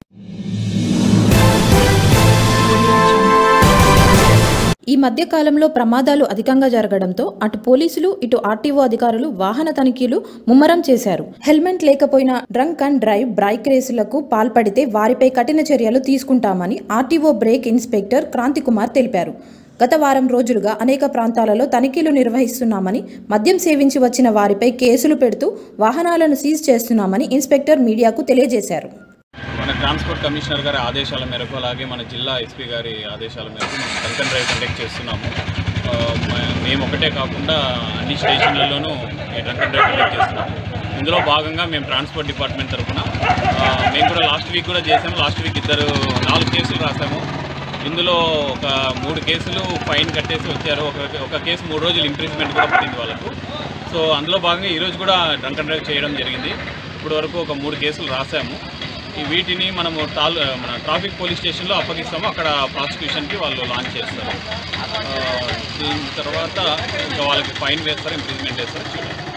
ఈ మధ్య కాలంలో ప్రమాదాలు అధికంగా జరగడంతో అటు పోలీసులు ఇటు ఆర్టీఓ అధికారులు వాహన తనిఖీలు ముమ్మరం చేశారు హెల్మెట్ లేకపోయినా డ్రంక్ అండ్ డ్రైవ్ బైక్ రేసులకు పాల్పడితే వారిపై కఠిన చర్యలు తీసుకుంటామని ఆర్టీఓ బ్రేక్ ఇన్స్పెక్టర్ క్రాంతికుమార్ తెలిపారు గత వారం రోజులుగా అనేక ప్రాంతాలలో తనిఖీలు నిర్వహిస్తున్నామని మద్యం సేవించి వచ్చిన వారిపై కేసులు పెడుతూ వాహనాలను సీజ్ చేస్తున్నామని ఇన్స్పెక్టర్ మీడియాకు తెలియజేశారు మన ట్రాన్స్పోర్ట్ కమిషనర్ గారి ఆదేశాల మేరకు అలాగే మన జిల్లా ఎస్పీ గారి ఆదేశాల మేరకు మేము కంకన్ డ్రైవ్ కండక్ట్ చేస్తున్నాము ఆ, మ- మేము ఒకటే కాకుండా అన్ని స్టేషన్లలోనూ ఈ డ్రంకన్ డ్రైవ్ కండక్ట్ చేస్తున్నాము ఇందులో భాగంగా మేము ట్రాన్స్పోర్ట్ డిపార్ట్మెంట్ తరఫున ఆ, మేము కూడా లాస్ట్ వీక్ కూడా చేసాము లాస్ట్ వీక్ ఇద్దరు నాలుగు కేసులు రాసాము ఇందులో ఒక మూడు కేసులు ఫైన్ కట్టేసి వచ్చారు ఒక ఒక కేసు మూడు రోజులు ఇంప్రీజ్మెంట్ కూడా పడింది వాళ్ళకు సో అందులో భాగంగా ఈరోజు కూడా డ్రంకన్ డ్రైవ్ చేయడం జరిగింది ఇప్పటి వరకు ఒక మూడు కేసులు రాసాము ఈ వీటిని మనము టాల్ మన ట్రాఫిక్ పోలీస్ స్టేషన్లో అప్పగిస్తాము అక్కడ ప్రాసిక్యూషన్కి వాళ్ళు లాంచ్ చేస్తారు ఆ, దీని తర్వాత ఇంకా వాళ్ళకి ఫైన్ వేస్తారు ఇంప్రూవ్మెంట్ వేస్తారు చూడాలి